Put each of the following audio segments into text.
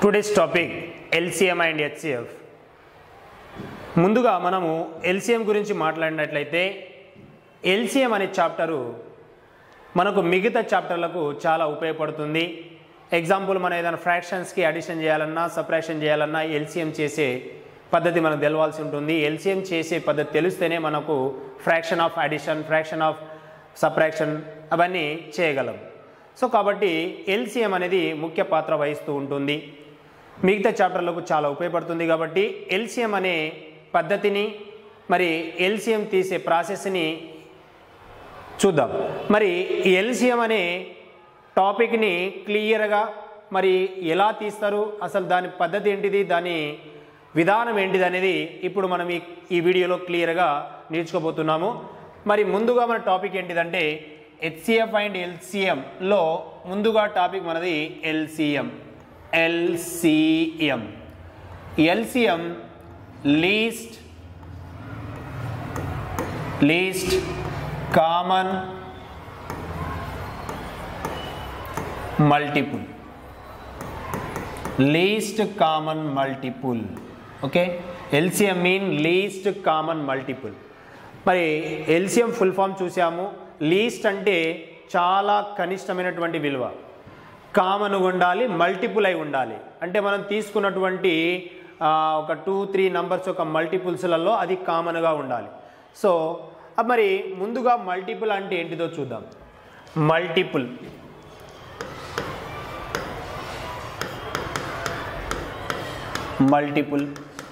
today's topic LCM and HCF ముందుగా మనము LCM గురించి మాట్లాడినట్లయితే ఎల్సిఎం అనే చాప్టరు మనకు మిగతా చాప్టర్లకు చాలా ఉపయోగపడుతుంది ఎగ్జాంపుల్ మనం ఏదైనా ఫ్రాక్షన్స్కి అడిషన్ చేయాలన్నా సప్రాక్షన్ చేయాలన్నా ఎల్సిఎం చేసే పద్ధతి మనకు తెలవాల్సి ఉంటుంది ఎల్సిఎం చేసే పద్ధతి తెలిస్తేనే మనకు fraction of addition fraction of subtraction అవన్నీ చేయగలం సో కాబట్టి ఎల్సిఎం అనేది ముఖ్య పాత్ర వహిస్తూ ఉంటుంది మిగతా చాప్టర్లకు చాలా ఉపయోగపడుతుంది కాబట్టి ఎల్సిఎం అనే పద్ధతిని మరి ఎల్సిఎం తీసే ప్రాసెస్ని చూద్దాం మరి ఎల్సిఎం అనే టాపిక్ని క్లియర్గా మరి ఎలా తీస్తారు అసలు దాని పద్ధతి ఏంటిది దాని విధానం ఏంటిది అనేది ఇప్పుడు మనం ఈ ఈ వీడియోలో క్లియర్గా నేర్చుకోబోతున్నాము మరి ముందుగా మన టాపిక్ ఏంటిదంటే హెచ్సిఎఫ్ అండ్ ఎల్సిఎంలో ముందుగా టాపిక్ మనది LCM LCM LCM least least common multiple least common multiple okay LCM mean least common multiple మరి ఎల్సిఎం ఫుల్ ఫామ్ చూసాము లీస్ట్ అంటే చాలా కనిష్టమైనటువంటి విలువ కామన్ ఉండాలి మల్టిపుల్ అయి ఉండాలి అంటే మనం తీసుకున్నటువంటి ఆ, ఒక టూ త్రీ నంబర్స్ ఒక మల్టిపుల్స్లలో అది కామన్గా ఉండాలి సో ఆ మరి ముందుగా మల్టిపుల్ అంటే ఏంటిదో చూద్దాం మల్టిపుల్ మల్టిపుల్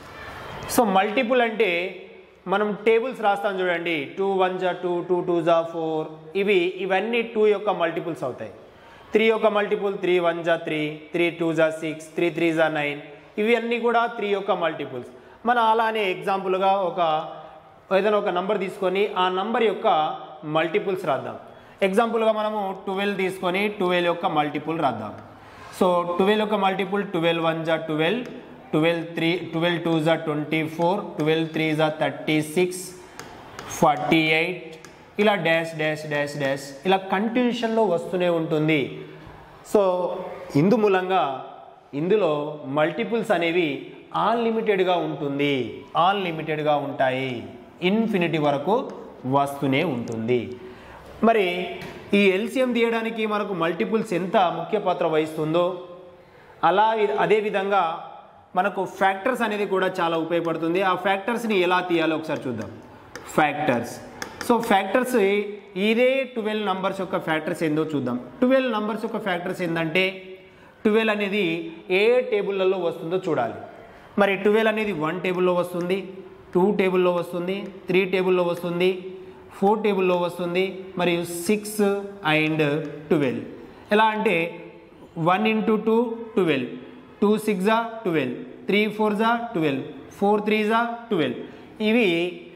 సో మల్టిపుల్ అంటే మనం టేబుల్స్ రాస్తాం చూడండి టూ వన్ జా టూ టూ టూ జా ఫోర్ ఇవి ఇవన్నీ టూ యొక్క మల్టిపుల్స్ అవుతాయి త్రీ యొక్క మల్టిపుల్ త్రీ వన్ జా త్రీ త్రీ టూ జా సిక్స్ త్రీ త్రీ జా నైన్ ఇవి అన్నీ కూడా త్రీ యొక్క మల్టిపుల్స్ మనం అలానే ఎగ్జాంపుల్గా ఒక ఏదైనా ఒక నంబర్ తీసుకొని ఆ నంబర్ యొక్క మల్టిపుల్స్ రాద్దాం ఎగ్జాంపుల్గా మనము ట్వెల్వ్ తీసుకొని ట్వెల్వ్ యొక్క మల్టిపుల్ రాద్దాం సో ట్వెల్వ్ యొక్క మల్టిపుల్ ట్వెల్వ్ వన్ జా twelve twelve three twelve two జా ట్వంటీ ఫోర్ ట్వెల్వ్ త్రీ జా థర్టీ సిక్స్ ఫార్టీ ఎయిట్ ఇలా డాష్ డాష్ డాష్ డాష్ ఇలా కంటిన్యూషన్లో వస్తూనే ఉంటుంది సో ఇందు మూలంగా ఇందులో మల్టిపుల్స్ అనేవి అన్లిమిటెడ్గా ఉంటుంది అన్లిమిటెడ్గా ఉంటాయి ఇన్ఫినిటీ వరకు వస్తూనే ఉంటుంది మరి ఈ ఎల్సిఎం తీయడానికి మనకు మల్టిపుల్స్ ఎంత ముఖ్య పాత్ర వహిస్తుందో అలా అదేవిధంగా మనకు ఫ్యాక్టర్స్ అనేది కూడా చాలా ఉపయోగపడుతుంది ఆ ఫ్యాక్టర్స్ని ఎలా తీయాలో ఒకసారి చూద్దాం ఫ్యాక్టర్స్ సో ఫ్యాక్టర్స్ ఇదే ట్వెల్వ్ నంబర్స్ యొక్క ఫ్యాక్టర్స్ ఏందో చూద్దాం ట్వెల్వ్ నంబర్స్ యొక్క ఫ్యాక్టర్స్ ఏంటంటే ట్వెల్వ్ అనేది ఏ టేబుల్లలో వస్తుందో చూడాలి మరి ట్వెల్వ్ అనేది వన్ టేబుల్లో వస్తుంది టూ టేబుల్లో వస్తుంది త్రీ టేబుల్లో వస్తుంది ఫోర్ టేబుల్లో వస్తుంది మరియు సిక్స్ అండ్ ట్వెల్వ్ ఎలా అంటే one into two twelve two six జా ట్వెల్వ్ త్రీ ఫోర్ జా ట్వెల్వ్ ఫోర్ త్రీ జా ట్వెల్వ్ ఇవి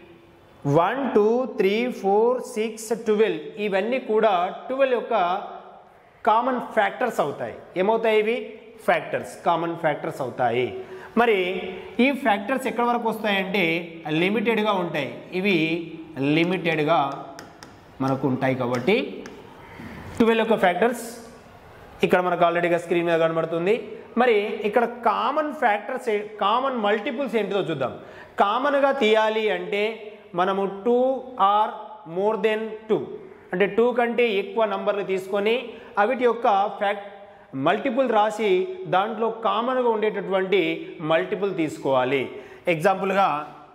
one two three four six twelve ఇవన్నీ కూడా ట్వెల్వ్ యొక్క కామన్ ఫ్యాక్టర్స్ అవుతాయి ఏమవుతాయి ఇవి ఫ్యాక్టర్స్ కామన్ ఫ్యాక్టర్స్ అవుతాయి మరి ఈ ఫ్యాక్టర్స్ ఎక్కడి వరకు వస్తాయంటే లిమిటెడ్గా ఉంటాయి ఇవి లిమిటెడ్గా మనకు ఉంటాయి కాబట్టి ట్వెల్వ్ యొక్క ఫ్యాక్టర్స్ ఇక్కడ మనకు ఆల్రెడీగా స్క్రీన్ మీద కనబడుతుంది మరి ఇక్కడ కామన్ ఫ్యాక్టర్స్ కామన్ మల్టిపుల్స్ ఏంటిదో చూద్దాం కామన్గా తీయాలి అంటే మనము two or more then two అంటే టూ కంటే ఎక్కువ నంబర్లు తీసుకొని అవిటి యొక్క ఫ్యాక్ట్ మల్టిపుల్ రాసి దాంట్లో కామన్గా ఉండేటటువంటి మల్టిపుల్ తీసుకోవాలి ఎగ్జాంపుల్గా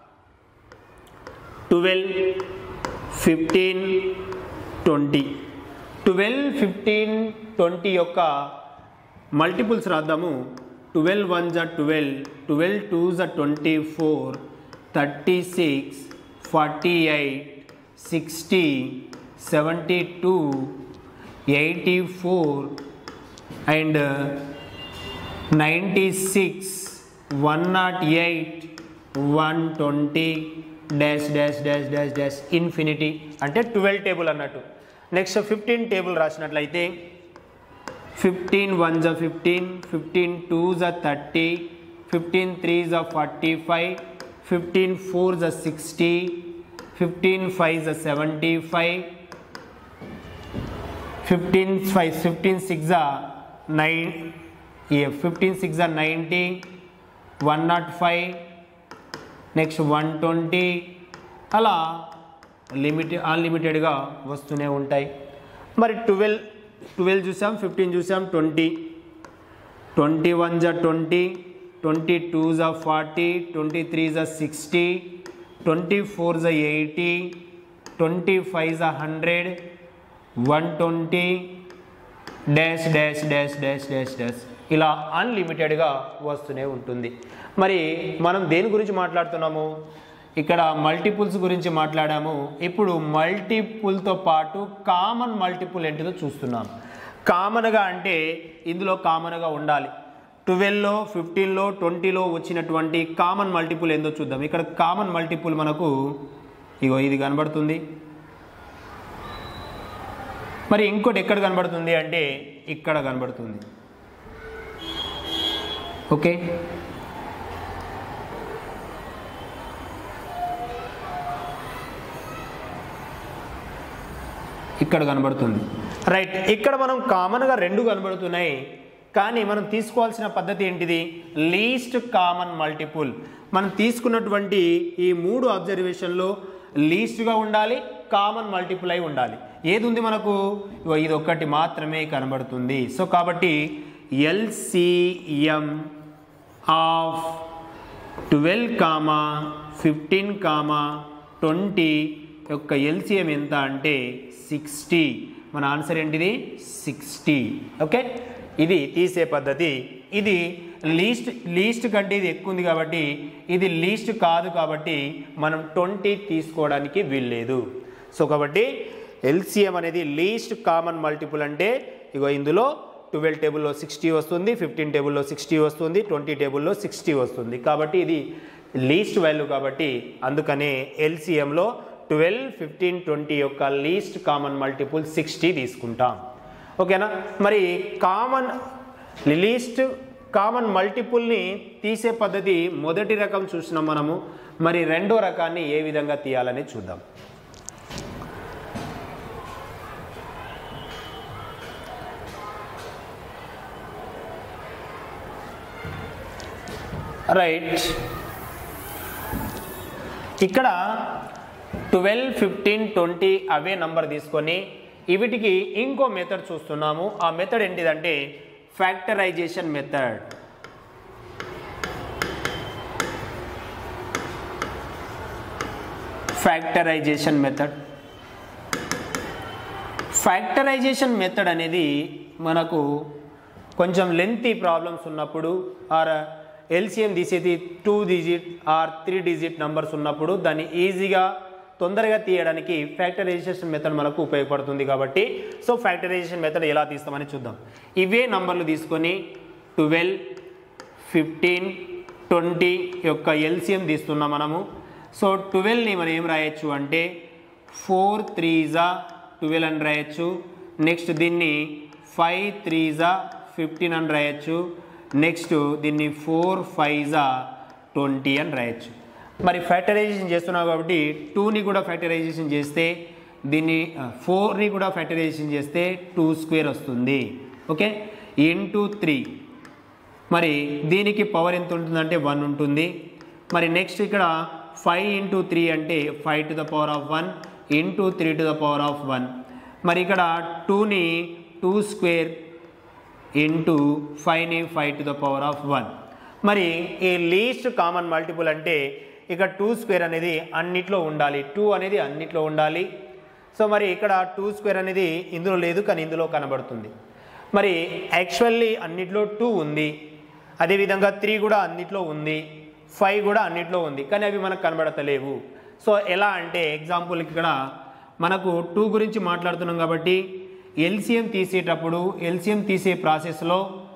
twelve fifteen twenty twelve fifteen twenty యొక్క మల్టిపుల్స్ రాద్దాము ట్వెల్వ్ వన్ జా ట్వెల్వ్ ట్వెల్వ్ టూ జా twenty four thirty six forty eight sixty seventy two eighty four and ninety six one not eight one twenty dash dash dash dash dash infinity అంటే twelve table అన్నట్టు next fifteen table రాసినట్లయితే fifteen one జా fifteen fifteen two జా thirty fifteen three జా forty five fifteen four జా sixty fifteen five జా seventy five fifteen five fifteen six జా nine ఈ fifteen six or ninety one not five next one twenty అలా limited అన్లిమిటెడ్గా వస్తూనే ఉంటాయి మరి ట్వెల్వ్ ట్వెల్వ్ చూసాం ఫిఫ్టీన్ చూసాం ట్వంటీ ట్వంటీ వన్ జా ట్వంటీ ట్వంటీ టూ జా ఫార్టీ ట్వంటీ త్రీ జా సిక్స్టీ ట్వంటీ ఫోర్ జా ఎయిటీ ట్వంటీ ఫైవ్ జా hundred one twenty dash dash dash dash dash dash ఇలా అన్లిమిటెడ్గా వస్తూనే ఉంటుంది మరి మనం దేని గురించి మాట్లాడుతున్నాము ఇక్కడ మల్టిపుల్స్ గురించి మాట్లాడాము ఇప్పుడు మల్టిపుల్తో పాటు కామన్ మల్టిపుల్ ఏంటిదో చూస్తున్నాం కామన్గా అంటే ఇందులో కామన్గా ఉండాలి ట్వెల్వ్లో ఫిఫ్టీన్లో ట్వంటీలో వచ్చినటువంటి కామన్ మల్టిపుల్ ఏందో చూద్దాం ఇక్కడ కామన్ మల్టిపుల్ మనకు ఇగో ఇది కనబడుతుంది మరి ఇంకోటి ఎక్కడ కనబడుతుంది అంటే ఇక్కడ కనబడుతుంది ఓకే ఇక్కడ కనబడుతుంది రైట్ ఇక్కడ మనం కామన్గా రెండు కనబడుతున్నాయి కానీ మనం తీసుకోవాల్సిన పద్ధతి ఏంటిది లీస్ట్ కామన్ మల్టిపుల్ మనం తీసుకున్నటువంటి ఈ మూడు అబ్జర్వేషన్లో లీస్ట్గా ఉండాలి కామన్ మల్టిపుల్ అయి ఉండాలి ఏది ఉంది మనకు ఇగో ఇది ఒక్కటి మాత్రమే కనబడుతుంది సో కాబట్టి LCM of twelve comma fifteen comma twenty యొక్క ఎల్సిఎం ఎంత అంటే సిక్స్టీ మన ఆన్సర్ ఏంటిది సిక్స్టీ ఓకే ఇది తీసే పద్ధతి ఇది లీస్ట్ లీస్ట్ కంటే ఇది ఎక్కువ ఉంది కాబట్టి ఇది లీస్ట్ కాదు కాబట్టి మనం ట్వంటీ తీసుకోవడానికి వీల్లేదు సో కాబట్టి ఎల్సిఎం అనేది లీస్ట్ కామన్ మల్టిపుల్ అంటే ఇగో ఇందులో ట్వెల్వ్ టేబుల్లో సిక్స్టీ వస్తుంది ఫిఫ్టీన్ టేబుల్లో సిక్స్టీ వస్తుంది ట్వంటీ టేబుల్లో సిక్స్టీ వస్తుంది కాబట్టి ఇది లీస్ట్ వాల్యూ కాబట్టి అందుకనే ఎల్సిఎంలో ట్వెల్వ్ ఫిఫ్టీన్ ట్వంటీ యొక్క లీస్ట్ కామన్ మల్టిపుల్ సిక్స్టీ తీసుకుంటాం ఓకేనా మరి కామన్ లీస్ట్ కామన్ మల్టిపుల్ని తీసే పద్ధతి మొదటి రకం చూసినాం మనము మరి రెండో రకాన్ని ఏ విధంగా తీయాలని చూద్దాం రైట్ ఇక్కడ ట్వెల్వ్ ఫిఫ్టీన్ ట్వంటీ అవే నంబర్ తీసుకొని వీటికి ఇంకో మెథడ్ చూస్తున్నాము ఆ మెథడ్ ఏంటిదంటే factorization method factorization method factorization method అనేది మనకు కొంచెం లెంతీ ప్రాబ్లమ్స్ ఉన్నప్పుడు ఆర్ ఎల్సిఎం తీసేది two digit or three digit numbers ఉన్నప్పుడు దాన్ని ఈజీగా తొందరగా తీయడానికి ఫ్యాక్టరైజేషన్ మెథడ్ మనకు ఉపయోగపడుతుంది కాబట్టి సో ఫ్యాక్టరైజేషన్ మెథడ్ ఎలా తీస్తామని చూద్దాం ఇవే నంబర్లు తీసుకొని ట్వెల్వ్ ఫిఫ్టీన్ ట్వంటీ యొక్క ఎల్సిఎం తీస్తున్నాం మనము సో ట్వెల్వ్ని మనం ఏం రాయొచ్చు అంటే ఫోర్ త్రీజా ట్వెల్వ్ అని రాయొచ్చు నెక్స్ట్ దీన్ని ఫైవ్ త్రీజా ఫిఫ్టీన్ అని రాయొచ్చు నెక్స్ట్ దీన్ని ఫోర్ ఫైవ్జా ట్వంటీ అని రాయొచ్చు మరి ఫ్యాక్టరైజేషన్ చేస్తున్నాం కాబట్టి టూని కూడా ఫ్యాక్టరైజేషన్ చేస్తే దీన్ని ఫోర్ని కూడా ఫ్యాక్టరైజేషన్ చేస్తే టూ స్క్వేర్ వస్తుంది ఓకే ఇంటూ త్రీ మరి దీనికి పవర్ ఎంత ఉంటుందంటే వన్ ఉంటుంది మరి నెక్స్ట్ ఇక్కడ ఫైవ్ ఇంటూ త్రీ అంటే five to the power of one into three to the power of one మరి ఇక్కడ టూని టూ స్క్వేర్ ఇంటూ ఫైవ్ని five to the power of one మరి ఈ లీస్ట్ కామన్ మల్టిపుల్ అంటే ఇక టూ స్క్వేర్ అనేది అన్నిట్లో ఉండాలి టూ అనేది అన్నిట్లో ఉండాలి సో మరి ఇక్కడ టూ స్క్వేర్ అనేది ఇందులో లేదు కానీ ఇందులో కనబడుతుంది మరి యాక్చువల్లీ అన్నిట్లో టూ ఉంది అదేవిధంగా త్రీ కూడా అన్నిట్లో ఉంది ఫైవ్ కూడా అన్నిట్లో ఉంది కానీ అవి మనకు కనబడతలేవు సో ఎలా అంటే ఎగ్జాంపుల్ ఇక్కడ మనకు టూ గురించి మాట్లాడుతున్నాం కాబట్టి ఎల్సిఎం తీసేటప్పుడు ఎల్సిఎం తీసే ప్రాసెస్లో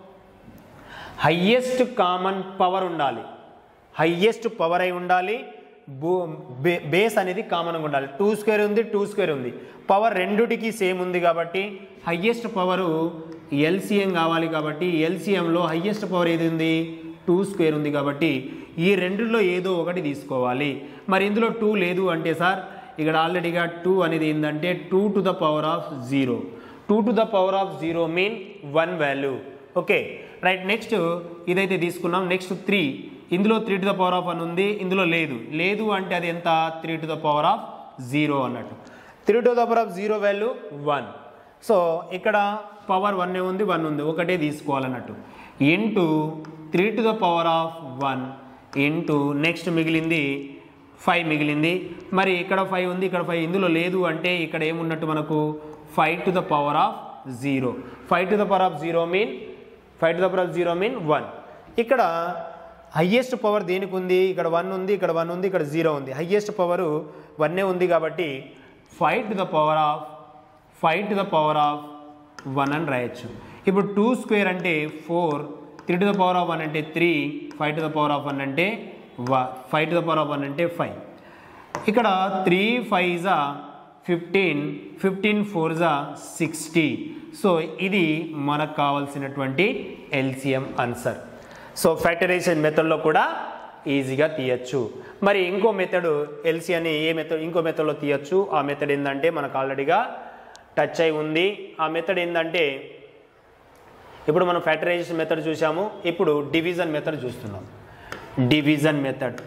హయ్యెస్ట్ కామన్ పవర్ ఉండాలి హయ్యెస్ట్ పవర్ అయి ఉండాలి బో బే- బేస్ అనేది కామన్గా ఉండాలి టూ స్క్వేర్ ఉంది టూ స్క్వేర్ ఉంది పవర్ రెండుటికి సేమ్ ఉంది కాబట్టి హయ్యెస్ట్ పవరు ఎల్సిఎం కావాలి కాబట్టి ఎల్సిఎంలో హయ్యెస్ట్ పవర్ ఏది ఉంది టూ స్క్వేర్ ఉంది కాబట్టి ఈ రెండులో ఏదో ఒకటి తీసుకోవాలి మరి ఇందులో టూ లేదు అంటే సార్ ఇక్కడ ఆల్రెడీగా టూ అనేది ఏంటంటే two to the power of zero two to the power of zero mean one value okay right next ఇదైతే తీసుకున్నాం నెక్స్ట్ త్రీ ఇందులో three to the power of one ఉంది ఇందులో లేదు లేదు అంటే అది ఎంత three to the power of zero అన్నట్టు three to the power of zero value one so ఇక్కడ పవర్ వన్ ఉంది వన్ ఉంది ఒకటే తీసుకోవాలన్నట్టు into three to the power of one into next మిగిలింది ఫైవ్ మిగిలింది మరి ఇక్కడ ఫైవ్ ఉంది ఇక్కడ ఫైవ్ ఇందులో లేదు అంటే ఇక్కడ ఏమున్నట్టు మనకు five to the power of zero five to the power of zero mean five to the power of zero mean one ఇక్కడ హయ్యెస్ట్ పవర్ దేనికి ఉంది ఇక్కడ వన్ ఉంది ఇక్కడ వన్ ఉంది ఇక్కడ జీరో ఉంది హయ్యెస్ట్ పవర్ వన్నే ఉంది కాబట్టి five to the power of five to the power of one అని రాయొచ్చు ఇప్పుడు టూ స్క్వేర్ అంటే four three to the power of one అంటే three five to the power of one అంటే five to the power of one అంటే five ఇక్కడ three five జా fifteen fifteen four జా సిక్స్టీ సో ఇది మనకు కావాల్సినటువంటి ఎల్సిఎం ఆన్సర్ సో ఫ్యాక్టరైజేషన్ మెథడ్లో కూడా ఈజీగా తీయచ్చు మరి ఇంకో మెథడ్ ఎల్సి అని ఏ మెథడ్ ఇంకో మెథడ్లో తీయచ్చు ఆ మెథడ్ ఏంటంటే మనకు ఆల్రెడీగా టచ్ అయి ఉంది ఆ మెథడ్ ఏంటంటే ఇప్పుడు మనం ఫ్యాక్టరైజేషన్ మెథడ్ చూసాము ఇప్పుడు డివిజన్ మెథడ్ చూస్తున్నాం division method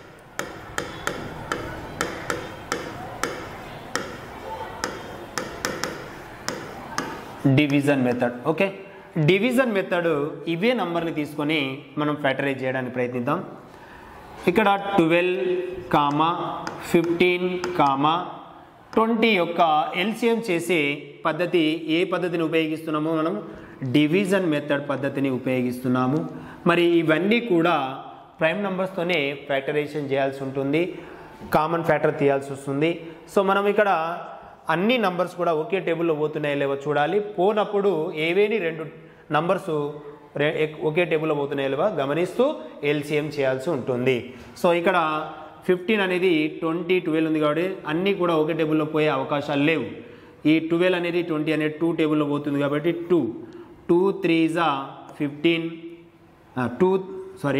division method okay division method ఇవే నంబర్ని తీసుకొని మనం ఫ్యాక్టరైజ్ చేయడానికి ప్రయత్నిద్దాం ఇక్కడ twelve comma fifteen comma twenty యొక్క ఎల్సిఎం చేసే పద్ధతి ఏ పద్ధతిని ఉపయోగిస్తున్నామో మనం డివిజన్ మెథడ్ పద్ధతిని ఉపయోగిస్తున్నాము మరి ఇవన్నీ కూడా ప్రైమ్ నెంబర్స్తోనే ఫ్యాక్టరైజేషన్ చేయాల్సి ఉంటుంది కామన్ ఫ్యాక్టర్ తీయాల్సి వస్తుంది సో మనం ఇక్కడ అన్ని నంబర్స్ కూడా ఒకే టేబుల్లో పోతున్నాయో లేవో చూడాలి పోనప్పుడు ఏవేని రెండు నంబర్స్ ఒకే టేబుల్లో పోతున్నాయో లేవో గమనిస్తూ ఎల్సిఎం చేయాల్సి ఉంటుంది సో ఇక్కడ ఫిఫ్టీన్ అనేది ట్వంటీ ట్వెల్వ్ ఉంది కాబట్టి అన్నీ కూడా ఒకే టేబుల్లో పోయే అవకాశాలు లేవు ఈ ట్వెల్వ్ అనేది ట్వంటీ అనేది టూ టేబుల్లో పోతుంది కాబట్టి టూ టూ త్రీ జా fifteen two sorry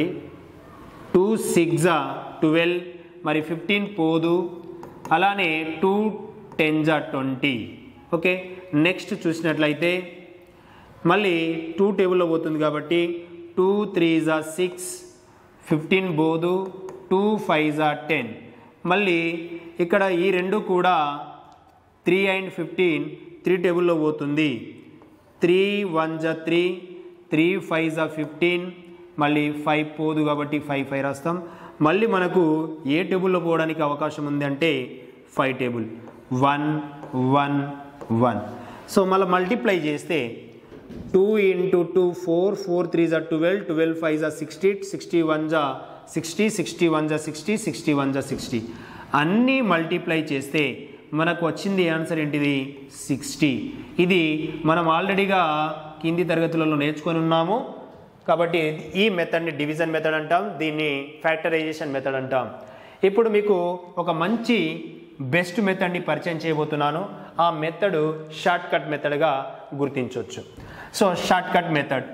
two six twelve మరి ఫిఫ్టీన్ పోదు అలానే టూ టెన్ జా ట్వంటీ ఓకే నెక్స్ట్ చూసినట్లయితే మళ్ళీ టూ టేబుల్లో పోతుంది కాబట్టి టూ త్రీ జా సిక్స్ ఫిఫ్టీన్ పోదు టూ ఫైవ్ జా టెన్ మళ్ళీ ఇక్కడ ఈ రెండు కూడా త్రీ అండ్ ఫిఫ్టీన్ త్రీ టేబుల్లో పోతుంది త్రీ వన్ జా త్రీ త్రీ ఫైవ్ జా ఫిఫ్టీన్ మళ్ళీ ఫైవ్ పోదు కాబట్టి ఫైవ్ ఫైవ్ రాస్తాం మళ్ళీ మనకు ఏ టేబుల్లో పోవడానికి అవకాశం ఉంది అంటే five table one one one so మళ్ళీ మల్టిప్లై చేస్తే two into two four four three జా ట్వెల్వ్ ట్వెల్వ్ ఫైవ్ జా సిక్స్టీ సిక్స్టీ వన్ జా సిక్స్టీ సిక్స్టీ వన్ జా సిక్స్టీ సిక్స్టీ వన్ జా సిక్స్టీ అన్నీ మల్టిప్లై చేస్తే మనకు వచ్చింది ఆన్సర్ ఏంటిది సిక్స్టీ ఇది మనం ఆల్రెడీగా కింది తరగతులలో నేర్చుకొని ఉన్నాము కాబట్టి ఈ మెథడ్ని డివిజన్ మెథడ్ అంటాం దీన్ని ఫ్యాక్టరైజేషన్ మెథడ్ అంటాం ఇప్పుడు మీకు ఒక మంచి బెస్ట్ మెథడ్ని పరిచయం చేయబోతున్నాను ఆ మెథడ్ షార్ట్ కట్ మెథడ్గా గుర్తించవచ్చు so short cut method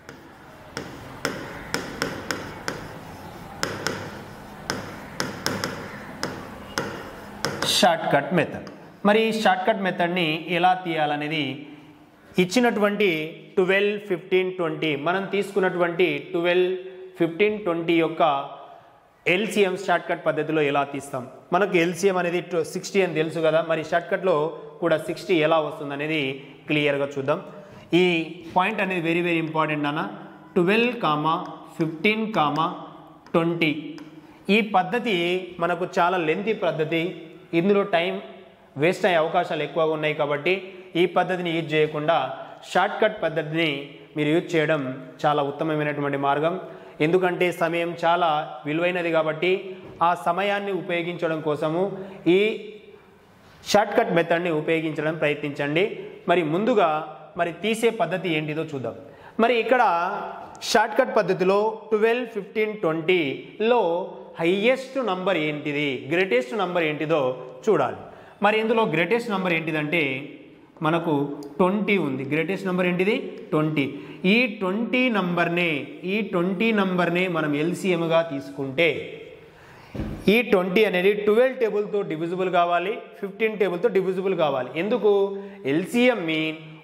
short cut method మరి ఈ షార్ట్ కట్ మెథడ్ని ఎలా తీయాలనేది ఇచ్చినటువంటి ట్వెల్వ్ ఫిఫ్టీన్ ట్వంటీ మనం తీసుకున్నటువంటి ట్వెల్వ్ ఫిఫ్టీన్ ట్వంటీ యొక్క ఎల్సిఎం షార్ట్ కట్ పద్ధతిలో ఎలా తీస్తాం మనకు ఎల్సిఎం అనేది సిక్స్టీ అని తెలుసు కదా మరి షార్ట్ కట్లో కూడా సిక్స్టీ ఎలా వస్తుంది అనేది క్లియర్గా చూద్దాం ఈ పాయింట్ అనేది వెరీ వెరీ ఇంపార్టెంట్ అన్న twelve comma fifteen comma twenty ఈ పద్ధతి మనకు చాలా లెంతీ పద్ధతి ఇందులో టైం వేస్ట్ అయ్యే అవకాశాలు ఎక్కువగా ఉన్నాయి కాబట్టి ఈ పద్ధతిని యూజ్ చేయకుండా షార్ట్ కట్ పద్ధతిని మీరు యూజ్ చేయడం చాలా ఉత్తమమైనటువంటి మార్గం ఎందుకంటే సమయం చాలా విలువైనది కాబట్టి ఆ సమయాన్ని ఉపయోగించడం కోసము ఈ షార్ట్ కట్ మెథడ్ని ఉపయోగించడం ప్రయత్నించండి మరి ముందుగా మరి తీసే పద్ధతి ఏంటిదో చూద్దాం మరి ఇక్కడ షార్ట్ కట్ పద్ధతిలో ట్వెల్వ్ ఫిఫ్టీన్ ట్వంటీలో హయ్యెస్ట్ నంబర్ ఏంటిది గ్రేటెస్ట్ నంబర్ ఏంటిదో చూడాలి మరి ఇందులో గ్రేటెస్ట్ నంబర్ ఏంటిదంటే మనకు ట్వంటీ ఉంది గ్రేటెస్ట్ నెంబర్ ఏంటిది ట్వంటీ ఈ ట్వంటీ నంబర్నే ఈ ట్వంటీ నంబర్నే మనం ఎల్సిఎంగా తీసుకుంటే ఈ ట్వంటీ అనేది ట్వెల్వ్ టేబుల్తో డివిజిబుల్ కావాలి ఫిఫ్టీన్ టేబుల్తో డివిజిబుల్ కావాలి ఎందుకు ఎల్సిఎం మీన్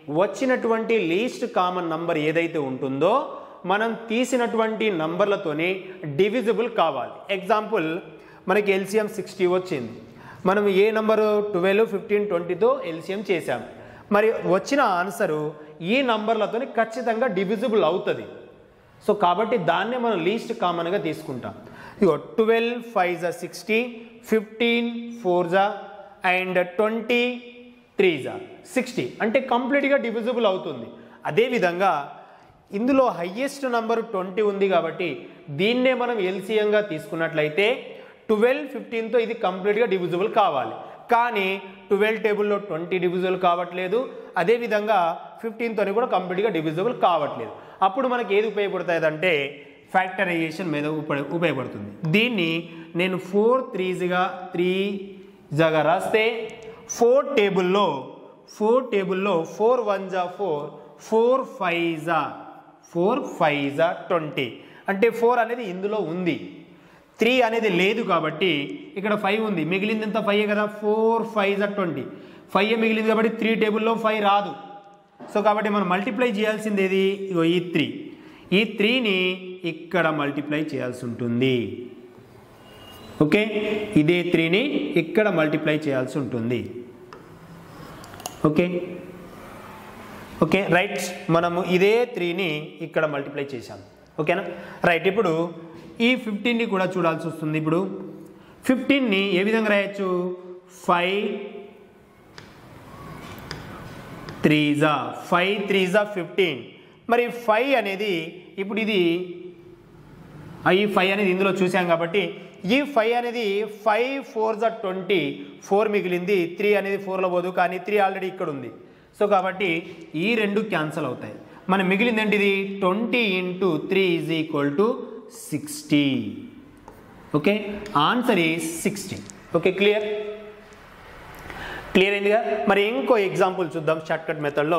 వచ్చినటువంటి లీస్ట్ కామన్ నంబర్ ఏదైతే ఉంటుందో మనం తీసినటువంటి నంబర్లతోని డివిజిబుల్ కావాలి ఎగ్జాంపుల్ మనకి ఎల్సిఎం సిక్స్టీ వచ్చింది మనం ఏ నంబరు ట్వెల్వ్ ఫిఫ్టీన్ ట్వంటీతో ఎల్సిఎం చేశాం మరి వచ్చిన ఆన్సరు ఈ నంబర్లతోని ఖచ్చితంగా డివిజిబుల్ అవుతుంది సో కాబట్టి దాన్నే మనం లీస్ట్ కామన్గా తీసుకుంటాం ఇగో ట్వెల్వ్ ఫైవ్ జా సిక్స్టీ ఫిఫ్టీన్ ఫోర్ జా అండ్ ట్వంటీ త్రీ జా సిక్స్టీ అంటే కంప్లీట్గా డివిజిబుల్ అవుతుంది అదేవిధంగా ఇందులో హయ్యెస్ట్ నంబర్ ట్వంటీ ఉంది కాబట్టి దీన్నే మనం ఎల్సిఎంగా తీసుకున్నట్లయితే ట్వెల్వ్ ఫిఫ్టీన్తో ఇది కంప్లీట్గా డివిజిబుల్ కావాలి కానీ ట్వెల్వ్ టేబుల్లో ట్వంటీ డివిజిబుల్ కావట్లేదు అదేవిధంగా ఫిఫ్టీన్తోని కూడా కంప్లీట్గా డివిజిబుల్ కావట్లేదు అప్పుడు మనకి ఏది ఉపయోగపడుతుంది అంటే ఫ్యాక్టరైజేషన్ మీద ఉప- ఉపయోగపడుతుంది దీన్ని నేను ఫోర్ త్రీజ్గా త్రీ జగా రాస్తే ఫోర్ టేబుల్లో ఫోర్ టేబుల్లో ఫోర్ వన్ జా ఫోర్ ఫోర్ ఫైవ్ జా ఫోర్ ఫైవ్ జా ట్వంటీ అంటే ఫోర్ అనేది ఇందులో ఉంది త్రీ అనేది లేదు కాబట్టి ఇక్కడ ఫైవ్ ఉంది మిగిలింది ఎంత ఫైవ్ కదా ఫోర్ ఫైవ్ జా ట్వంటీ ఫైవ్ మిగిలింది కాబట్టి త్రీ టేబుల్లో ఫైవ్ రాదు సో కాబట్టి మనం మల్టిప్లై చేయాల్సింది ఏది ఇగో ఈ త్రీ ఈ త్రీని ఇక్కడ మల్టిప్లై చేయాల్సి ఉంటుంది ఓకే ఇదే త్రీని ఇక్కడ మల్టిప్లై చేయాల్సి ఉంటుంది ఓకే ఓకే రైట్ మనము ఇదే త్రీని ఇక్కడ మల్టిప్లై చేశాం ఓకేనా రైట్ ఇప్పుడు ఈ ఫిఫ్టీన్ని కూడా చూడాల్సి వస్తుంది ఇప్పుడు ఫిఫ్టీన్ని ఏ విధంగా రాయొచ్చు ఫైవ్ త్రీజా ఫైవ్ త్రీజా ఫిఫ్టీన్ మరి ఫైవ్ అనేది ఇప్పుడు ఇది ఆ ఈ ఫైవ్ అనేది ఇందులో చూసాం కాబట్టి ఈ ఫైవ్ అనేది ఫైవ్ ఫోర్ జా ట్వంటీ ఫోర్ మిగిలింది త్రీ అనేది ఫోర్లో పోదు కానీ త్రీ ఆల్రెడీ ఇక్కడ ఉంది సో కాబట్టి ఈ రెండు క్యాన్సల్ అవుతాయి మన మిగిలింది ఏంటిది twenty into three is equal to sixty okay answer is sixty okay clear clear అయిందిగా మరి ఇంకో ఎగ్జాంపుల్ చూద్దాం షార్ట్కట్ మెథడ్లో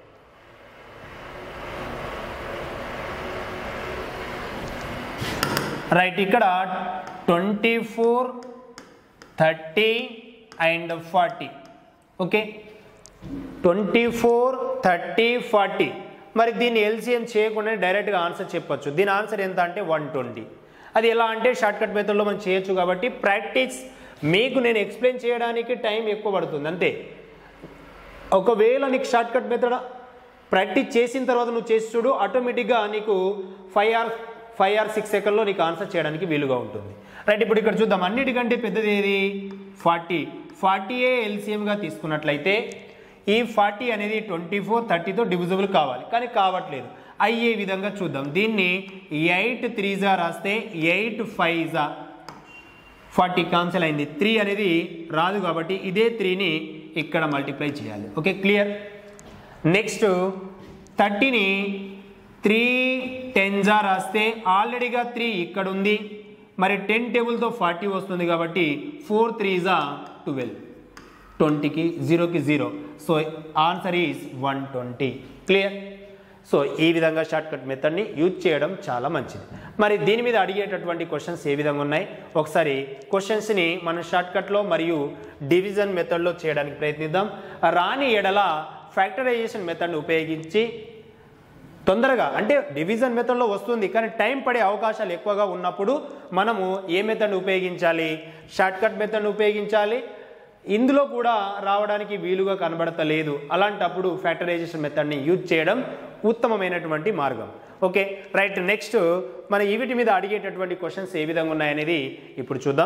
రైట్ ఇక్కడ twenty four thirty and forty okay twenty four thirty forty మరి దీన్ని ఎల్సిఎం చేయకుండా డైరెక్ట్గా ఆన్సర్ చెప్పొచ్చు దీని ఆన్సర్ ఎంత అంటే వన్ ట్వంటీ అది ఎలా అంటే షార్ట్కట్ మెథడ్లో మనం చేయొచ్చు కాబట్టి ప్రాక్టీస్ మీకు నేను ఎక్స్ప్లెయిన్ చేయడానికి టైం ఎక్కువ పడుతుంది అంతే ఒకవేళ నీకు షార్ట్కట్ మెథడ్ ప్రాక్టీస్ చేసిన తర్వాత నువ్వు చేసి చూడు ఆటోమేటిక్గా నీకు five or five or six సెకండ్లో నీకు ఆన్సర్ చేయడానికి వీలుగా ఉంటుంది రైట్ ఇప్పుడు ఇక్కడ చూద్దాం అన్నిటికంటే పెద్దది ఏది ఫార్టీ ఫార్టీయే ఎల్సిఎంగా తీసుకున్నట్లయితే ఈ ఫార్టీ అనేది ట్వంటీ ఫోర్ థర్టీతో డివిజిబుల్ కావాలి కానీ కావట్లేదు అయ్యే విధంగా చూద్దాం దీన్ని ఎయిట్ త్రీజా రాస్తే ఎయిట్ ఫైవ్జా ఫార్టీ క్యాన్సల్ అయింది త్రీ అనేది రాదు కాబట్టి ఇదే త్రీని ఇక్కడ మల్టిప్లై చేయాలి ఓకే క్లియర్ నెక్స్ట్ థర్టీని త్రీ టెన్జా రాస్తే ఆల్రెడీగా త్రీ ఇక్కడ ఉంది మరి టెన్ టేబుల్తో ఫార్టీ వస్తుంది కాబట్టి ఫోర్ త్రీజా ట్వెల్వ్ ట్వంటీకి జీరోకి zero so answer is one twenty clear so ఈ విధంగా షార్ట్కట్ మెథడ్ని యూజ్ చేయడం చాలా మంచిది మరి దీని మీద అడిగేటటువంటి క్వశ్చన్స్ ఏ విధంగా ఉన్నాయి ఒకసారి క్వశ్చన్స్ని మనం షార్ట్కట్లో మరియు డివిజన్ మెథడ్లో చేయడానికి ప్రయత్నిద్దాం రాని ఎడల ఫ్యాక్టరైజేషన్ మెథడ్ని ఉపయోగించి తొందరగా అంటే డివిజన్ మెథడ్లో వస్తుంది కానీ టైం పడే అవకాశాలు ఎక్కువగా ఉన్నప్పుడు మనము ఏ మెథడ్ని ఉపయోగించాలి షార్ట్కట్ మెథడ్ని ఉపయోగించాలి ఇందులో కూడా రావడానికి వీలుగా కనబడతలేదు అలాంటప్పుడు ఫ్యాక్టరైజేషన్ మెథడ్ని యూజ్ చేయడం ఉత్తమమైనటువంటి మార్గం ఓకే రైట్ నెక్స్ట్ మన ఈ వీటి మీద అడిగేటటువంటి క్వశ్చన్స్ ఏ విధంగా ఉన్నాయనేది ఇప్పుడు చూద్దాం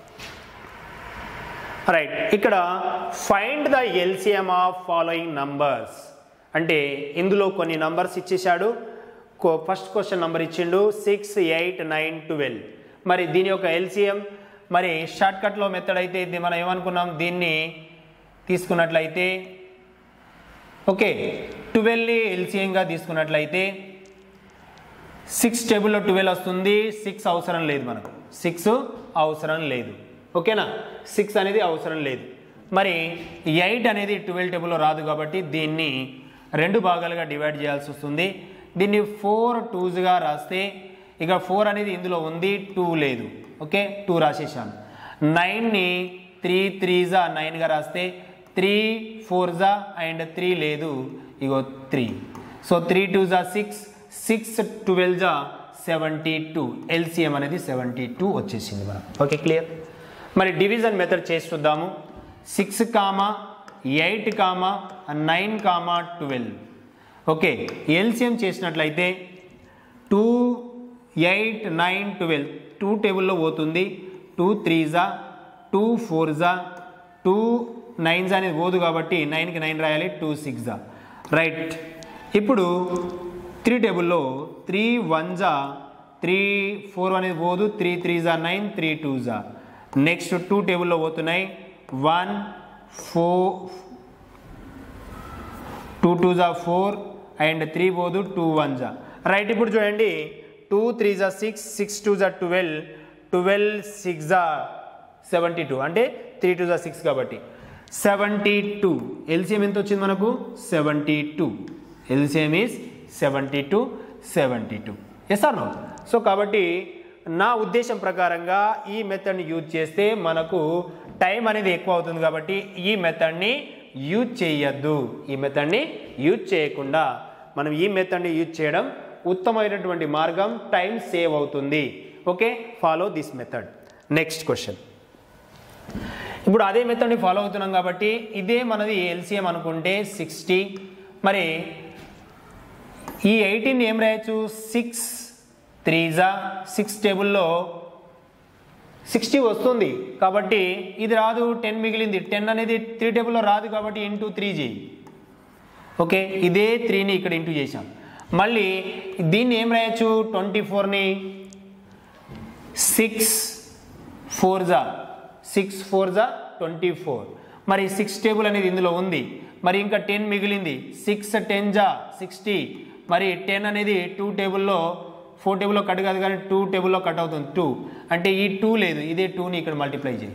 రైట్ ఇక్కడ find the LCM of following numbers అంటే ఇందులో కొన్ని నంబర్స్ ఇచ్చేశాడు ఫస్ట్ క్వశ్చన్ నంబర్ ఇచ్చిండు సిక్స్ ఎయిట్ నైన్ ట్వెల్వ్ మరి దీని యొక్క ఎల్సిఎం మరి షార్ట్కట్లో మెథడ్ అయితే ఇది మనం ఏమనుకున్నాం దీన్ని తీసుకున్నట్లయితే ఓకే ట్వెల్వ్ని ఎల్సిఎంగా తీసుకున్నట్లయితే సిక్స్ టేబుల్లో ట్వెల్వ్ వస్తుంది సిక్స్ అవసరం లేదు మనకు సిక్స్ అవసరం లేదు ఓకేనా సిక్స్ అనేది అవసరం లేదు మరి ఎయిట్ అనేది ట్వెల్వ్ టేబుల్లో రాదు కాబట్టి దీన్ని రెండు భాగాలుగా డివైడ్ చేయాల్సి వస్తుంది దీన్ని ఫోర్ టూస్గా రాస్తే ఇక ఫోర్ అనేది ఇందులో ఉంది టూ లేదు ఓకే టూ రాసేసాను నైన్ని త్రీ త్రీజా నైన్గా రాస్తే త్రీ ఫోర్జా అండ్ త్రీ లేదు ఇగో త్రీ సో త్రీ టూ జా సిక్స్ సిక్స్ ట్వెల్వ్ జా సెవెంటీ టూ ఎల్సిఎం అనేది సెవెంటీ టూ వచ్చేసింది మనం ఓకే క్లియర్ మరి డివిజన్ మెథడ్ చేసి చూద్దాము six comma eight comma nine comma twelve okay LCM చేసినట్లయితే two eight nine twelve two టేబుల్లో పోతుంది టూ త్రీజా టూ ఫోర్జా టూ నైన్జా అనేది పోదు కాబట్టి నైన్కి నైన్ రాయాలి టూ సిక్స్జా రైట్ ఇప్పుడు త్రీ టేబుల్లో త్రీ వన్జా త్రీ ఫోర్ అనేది పోదు త్రీ త్రీజా నైన్ త్రీ టూజా నెక్స్ట్ టూ టేబుల్లో పోతున్నాయి వన్ ఫోర్ టూ టూ జా ఫోర్ అండ్ త్రీ పోదు టూ వన్ జా రైట్ ఇప్పుడు చూడండి టూ త్రీ జా సిక్స్ సిక్స్ టూ జా ట్వెల్వ్ ట్వెల్వ్ సిక్స్ జా సెవెంటీ టూ అంటే త్రీ టూ జా సిక్స్ కాబట్టి సెవెంటీ టూ ఎల్సిఎం ఎంత వచ్చింది మనకు seventy two LCM is seventy two seventy two yes no so కాబట్టి నా ఉద్దేశం ప్రకారంగా ఈ మెథడ్ని యూజ్ చేస్తే మనకు టైం అనేది ఎక్కువ అవుతుంది కాబట్టి ఈ మెథడ్ని యూజ్ చేయొద్దు ఈ మెథడ్ని యూజ్ చేయకుండా మనం ఈ మెథడ్ని యూజ్ చేయడం ఉత్తమమైనటువంటి మార్గం టైం సేవ్ అవుతుంది okay follow this method next question ఇప్పుడు అదే మెథడ్ని ఫాలో అవుతున్నాం కాబట్టి ఇదే మనది ఎల్సిఎం అనుకుంటే సిక్స్టీ మరి ఈ ఎయిటీన్ ఏం రాయొచ్చు సిక్స్ త్రీజా సిక్స్ టేబుల్లో సిక్స్టీ వస్తుంది కాబట్టి ఇది రాదు టెన్ మిగిలింది టెన్ అనేది త్రీ టేబుల్లో రాదు కాబట్టి ఇంటూ త్రీ చేయి ఓకే ఇదే త్రీని ఇక్కడ ఇంటూ చేసాం మళ్ళీ దీన్ని ఏం రాయొచ్చు ట్వంటీ ఫోర్ని సిక్స్ ఫోర్ జా సిక్స్ ఫోర్ జా ట్వంటీ ఫోర్ మరి సిక్స్ టేబుల్ అనేది ఇందులో ఉంది మరి ఇంకా టెన్ మిగిలింది సిక్స్ టెన్ జా సిక్స్టీ మరి టెన్ అనేది టూ టేబుల్లో ఫోర్ టేబుల్లో కట్ కాదు కానీ టూ టేబుల్లో కట్ అవుతుంది టూ అంటే ఈ టూ లేదు ఇదే టూని ఇక్కడ మల్టిప్లై చేయి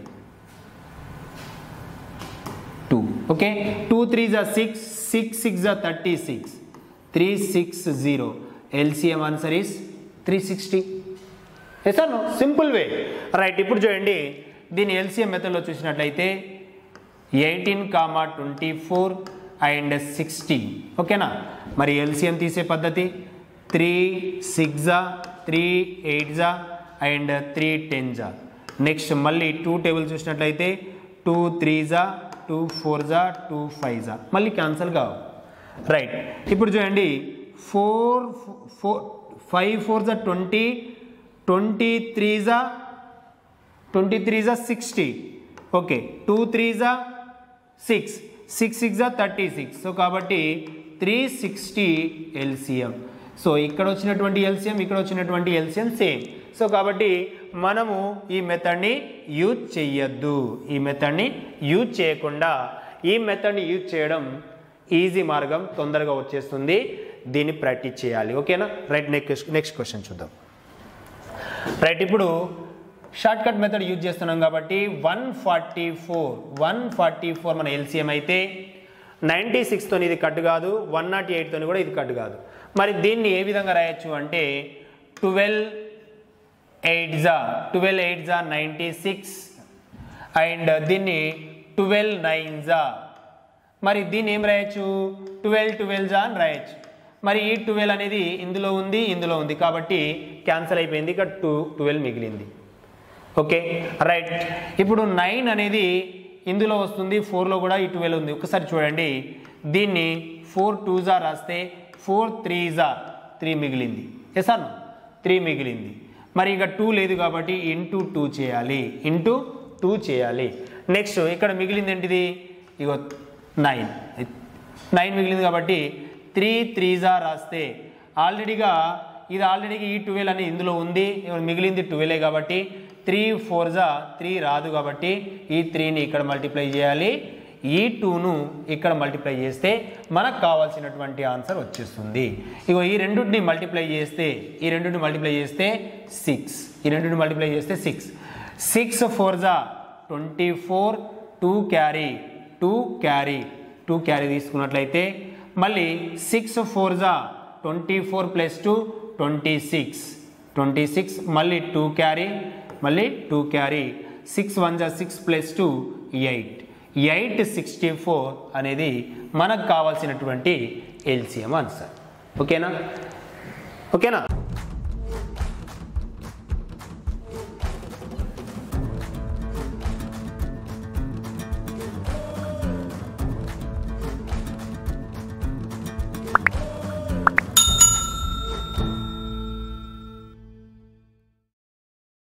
టూ ఓకే టూ త్రీ జా సిక్స్ సిక్స్ సిక్స్ జా thirty six three six zero LCM answer is three sixty yes no simple way right ఇప్పుడు చూడండి దీని ఎల్సిఎం మెథడ్లో చూసినట్లయితే eighteen comma twenty four and sixty ఓకేనా మరి ఎల్సిఎం తీసే పద్ధతి త్రీ సిక్స్ జా త్రీ ఎయిట్ జా అండ్ త్రీ టెన్ జా నెక్స్ట్ మళ్ళీ టూ టేబుల్ చూసినట్లయితే టూ త్రీ జా టూ ఫోర్ జా టూ ఫైవ్ జా మళ్ళీ క్యాన్సల్ కావు రైట్ ఇప్పుడు చూడండి ఫోర్ ఫోర్ ఫైవ్ ఫోర్ జా ట్వంటీ ట్వంటీ త్రీ జా ట్వంటీ త్రీ జా సిక్స్టీ ఓకే టూ త్రీ జా సిక్స్ సిక్స్ సిక్స్ జా థర్టీ సిక్స్ సో కాబట్టి త్రీ సిక్స్టీ ఎల్సిఎం సో ఇక్కడ వచ్చినటువంటి ఎల్సిఎం ఇక్కడ వచ్చినటువంటి ఎల్సిఎం సేమ్ సో కాబట్టి మనము ఈ మెథడ్ని యూజ్ చేయొద్దు ఈ మెథడ్ని యూజ్ చేయకుండా ఈ మెథడ్ని యూజ్ చేయడం ఈజీ మార్గం తొందరగా వచ్చేస్తుంది దీన్ని ప్రాక్టీస్ చేయాలి ఓకేనా రైట్ నెక్స్ట్ నెక్స్ట్ క్వశ్చన్ చూద్దాం రైట్ ఇప్పుడు షార్ట్ కట్ మెథడ్ యూజ్ చేస్తున్నాం కాబట్టి one forty four one forty four మన ఎల్సిఎం అయితే నైంటీ సిక్స్తో ఇది కట్ కాదు వన్ నాట్ ఎయిట్తో కూడా ఇది కట్ కాదు మరి దీన్ని ఏ విధంగా రాయొచ్చు అంటే ట్వెల్వ్ ఎయిట్ జా ట్వెల్వ్ ఎయిట్ జా నైంటీ సిక్స్ అండ్ దీన్ని ట్వెల్వ్ నైన్ జా మరి దీన్ని ఏం రాయొచ్చు ట్వెల్వ్ ట్వెల్వ్ జా అని రాయొచ్చు మరి ఈ ట్వెల్వ్ అనేది ఇందులో ఉంది ఇందులో ఉంది కాబట్టి క్యాన్సిల్ అయిపోయింది ఇక్కడ టూ ట్వెల్వ్ మిగిలింది ఓకే రైట్ ఇప్పుడు నైన్ అనేది ఇందులో వస్తుంది ఫోర్లో కూడా ఈ ట్వెల్వ్ ఉంది ఒకసారి చూడండి దీన్ని ఫోర్ టూ జా రాస్తే ఫోర్ త్రీ జా త్రీ మిగిలింది ఎస్ అన్న త్రీ మిగిలింది మరి ఇక టూ లేదు కాబట్టి ఇంటూ టూ చేయాలి ఇంటూ టూ చేయాలి నెక్స్ట్ ఇక్కడ మిగిలింది ఏంటిది ఇగో నైన్ నైన్ మిగిలింది కాబట్టి త్రీ త్రీ జా రాస్తే ఆల్రెడీగా ఇది ఆల్రెడీగా ఈ ట్వెల్వ్ అని ఇందులో ఉంది ఇక మిగిలింది ట్వెల్వే కాబట్టి త్రీ ఫోర్ జా త్రీ రాదు కాబట్టి ఈ త్రీని ఇక్కడ మల్టిప్లై చేయాలి ఈ టూను ఇక్కడ మల్టిప్లై చేస్తే మనకు కావాల్సినటువంటి ఆన్సర్ వచ్చేస్తుంది ఇగో ఈ రెండింటిని మల్టిప్లై చేస్తే ఈ రెండింటిని మల్టిప్లై చేస్తే సిక్స్ ఈ రెండింటిని మల్టిప్లై చేస్తే సిక్స్ సిక్స్ ఫోర్ జా twenty four two carry two carry two carry తీసుకున్నట్లయితే మళ్ళీ సిక్స్ ఫోర్ జా twenty four plus two twenty six twenty six మళ్ళీ టూ క్యారీ మళ్ళీ టూ క్యారీ సిక్స్ వన్ జా six plus two eight eight sixty four అనేది మనకు కావాల్సినటువంటి LCM answer ఓకేనా ఓకేనా